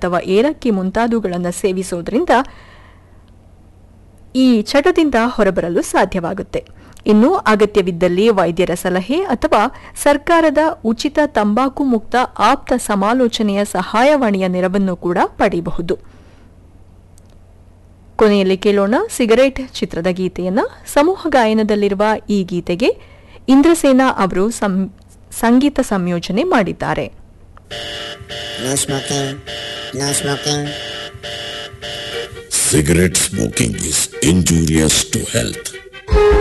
ಅಥವಾ ಏಲಕ್ಕಿ ಮುಂತಾದವುಗಳನ್ನು ಸೇವಿಸುವುದರಿಂದ ಈ ಚಟದಿಂದ ಹೊರಬರಲು ಸಾಧ್ಯವಾಗುತ್ತೆ ಇನ್ನು ಅಗತ್ಯವಿದ್ದಲ್ಲಿ ವೈದ್ಯರ ಸಲಹೆ ಅಥವಾ ಸರ್ಕಾರದ ಉಚಿತ ತಂಬಾಕು ಮುಕ್ತ ಆಪ್ತ ಸಮಾಲೋಚನೆಯ ಸಹಾಯವಾಣಿಯ ನೆರವನ್ನು ಕೂಡ ಪಡೆಯಬಹುದು ಕೊನೆಯಲ್ಲಿ ಕೇಳೋಣ ಸಿಗರೇಟ್ ಚಿತ್ರದ ಗೀತೆಯನ್ನ ಸಮೂಹ ಗಾಯನದಲ್ಲಿರುವ ಈ ಗೀತೆಗೆ ಇಂದ್ರಸೇನಾ ಅವರು ಸಂ- ಸಂಗೀತ ಸಂಯೋಜನೆ ಮಾಡಿದ್ದಾರೆ No smoking. No smoking. Cigarette smoking is injurious to health.